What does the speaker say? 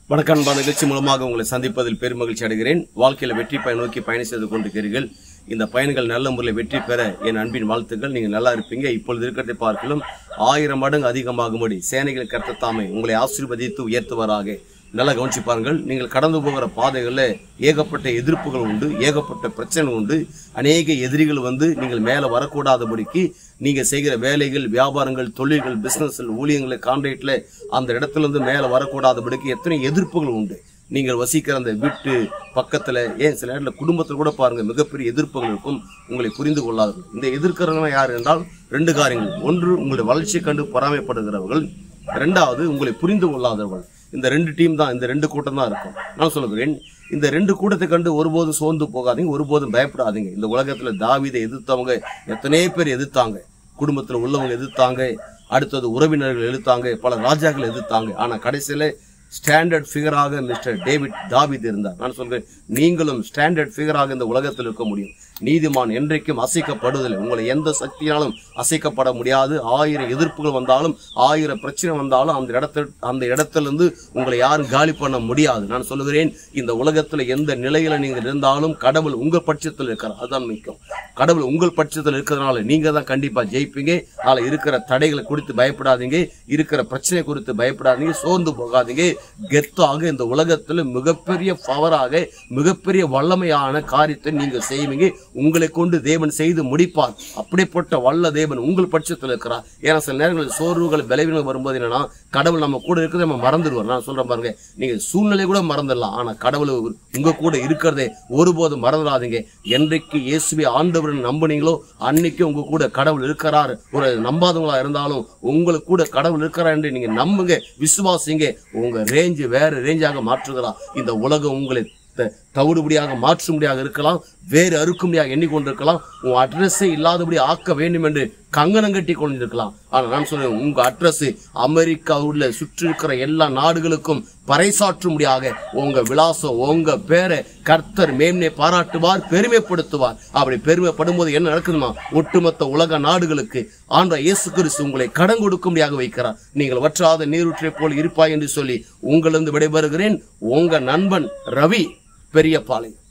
வணக்கம் அன்பான நிகழ்ச்சி மூலமாக உங்களை சந்திப்பதில் பெருமகிழ்ச்சி அடைகிறேன் வாழ்க்கையில வெற்றி பயன் நோக்கி பயணம் செய்து கொண்டிருக்கிறீர்கள் இந்த பயன்கள் நல்ல முறையில் வெற்றி பெற என் அன்பின் வாழ்த்துக்கள் நீங்க நல்லா இருப்பீங்க இப்பொழுது இருக்கிறதை பார்க்கலும் ஆயிரம் மடங்கு அதிகமாகும்படி சேனைகள் கர்த்தத்தாமை உங்களை ஆசீர்வதித்து உயர்த்துவராக நல்லா கவனிச்சு பாருங்கள் நீங்கள் கடந்து போகிற பாதைகளில் ஏகப்பட்ட எதிர்ப்புகள் உண்டு ஏகப்பட்ட பிரச்சனை உண்டு அநேக எதிரிகள் வந்து நீங்கள் மேலே வரக்கூடாதபடிக்கு நீங்க செய்கிற வேலைகள் வியாபாரங்கள் தொழில்கள் பிசினஸ் ஊழியங்களை கான்ட்ராக்ட்ல அந்த இடத்துல இருந்து மேலே வரக்கூடாதபடிக்கு எத்தனை எதிர்ப்புகள் உண்டு நீங்கள் வசிக்கிற அந்த வீட்டு பக்கத்துல ஏன் சில நேரத்தில் குடும்பத்தில் கூட பாருங்க மிகப்பெரிய எதிர்ப்புகள் இருக்கும் உங்களை புரிந்து கொள்ளாதவர்கள் இந்த எதிர்க்கிறவங்க யார் என்றால் ரெண்டு காரியங்கள் ஒன்று உங்களுடைய வளர்ச்சி கண்டு பொறாமைப்படுகிறவர்கள் இரண்டாவது உங்களை புரிந்து கொள்ளாதவர்கள் இந்த ரெண்டு டீம் தான் இந்த ரெண்டு கூட்டம் தான் இருக்கும் நான் சொல்லுகிறேன் இந்த ரெண்டு கூட்டத்தை கண்டு ஒருபோதும் சோர்ந்து போகாதீங்க ஒருபோதும் பயப்படாதீங்க இந்த உலகத்துல தாவீதை எதிர்த்தவங்க எத்தனையோ பேர் எதிர்த்தாங்க குடும்பத்துல உள்ளவங்க எதிர்த்தாங்க அடுத்தது உறவினர்கள் எதிர்த்தாங்க பல ராஜாக்கள் எதிர்த்தாங்க ஆனா கடைசியில ஸ்டாண்டர்ட் ஃபிகராக மிஸ்டர் டேவிட் தாவீது இருந்தார் நான் சொல்கிறேன் நீங்களும் ஸ்டாண்டர்ட் ஃபிகராக இந்த உலகத்தில் இருக்க முடியும் நீதிமான் என்றைக்கும் அசைக்கப்படுவதில்லை உங்களை எந்த சக்தியாலும் அசைக்கப்பட முடியாது ஆயிரம் எதிர்ப்புகள் வந்தாலும் ஆயிரம் பிரச்சனை வந்தாலும் அந்த இடத்துல அந்த இடத்திலிருந்து உங்களை யாரும் காலி பண்ண முடியாது நான் சொல்லுகிறேன் இந்த உலகத்துல எந்த நிலையில நீங்க இருந்தாலும் கடவுள் உங்கள் பட்சத்தில் இருக்கிறார் அதுதான் முக்கியம் கடவுள் உங்கள் பட்சத்தில் இருக்கிறதுனால நீங்க தான் கண்டிப்பா ஜெயிப்பீங்க அதில் இருக்கிற தடைகளை குறித்து பயப்படாதீங்க இருக்கிற பிரச்சனை குறித்து பயப்படாதீங்க சோர்ந்து போகாதீங்க கெத்தாக இந்த உலகத்துல மிகப்பெரிய பவராக மிகப்பெரிய வல்லமையான காரியத்தை நீங்க செய்வீங்க உங்களை கொண்டு தேவன் செய்து முடிப்பார் அப்படிப்பட்ட வல்ல தேவன் உங்கள் பட்சத்தில் இருக்கிறார் ஏன்னா சில நேரங்களில் சோர்வுகள் விளைவுகள் வரும்போது என்னன்னா கடவுள் நம்ம கூட இருக்கிறத நம்ம மறந்துடுவார் நான் சொல்றேன் பாருங்க நீங்க சூழ்நிலை கூட மறந்துடலாம் ஆனா கடவுள் உங்க கூட இருக்கிறதே ஒருபோதும் மறந்துடாதீங்க என்றைக்கு இயேசுவை ஆண்டவரை நம்புனீங்களோ அன்னைக்கு உங்க கூட கடவுள் இருக்கிறார் ஒரு நம்பாதவங்களா இருந்தாலும் உங்களுக்கு கூட கடவுள் இருக்கிறார் என்று நீங்க நம்புங்க விசுவாசிங்க உங்க ரேஞ்சு வேற ரேஞ்சாக மாற்றுகிறார் இந்த உலகம் உங்களை த- தவிடுபடியாக மாற்றும்படியாக இருக்கலாம் வேறு அறுக்கும்படியாக எண்ணிக்கொண்டிருக்கலாம் உன் அட்ரஸே இல்லாதபடி ஆக்க வேண்டும் என்று கங்கணம் கட்டி கொண்டிருக்கலாம் ஆனால் நான் சொல்றேன் உங்க அட்ரஸ் அமெரிக்கா உள்ள சுற்றி இருக்கிற எல்லா நாடுகளுக்கும் பறைசாற்றும்படியாக உங்க விலாசம் உங்க பேரை கர்த்தர் மேன்மை பாராட்டுவார் பெருமைப்படுத்துவார் அப்படி பெருமைப்படும்போது என்ன நடக்குதுமா ஒட்டுமொத்த உலக நாடுகளுக்கு ஆண்ட இயேசு கிறிஸ்து உங்களை கடன் கொடுக்கும்படியாக வைக்கிறார் நீங்கள் வற்றாத நீரூற்றை போல் இருப்பாய் என்று சொல்லி உங்களிருந்து விடைபெறுகிறேன் உங்க நண்பன் ரவி பெரியபாளையம்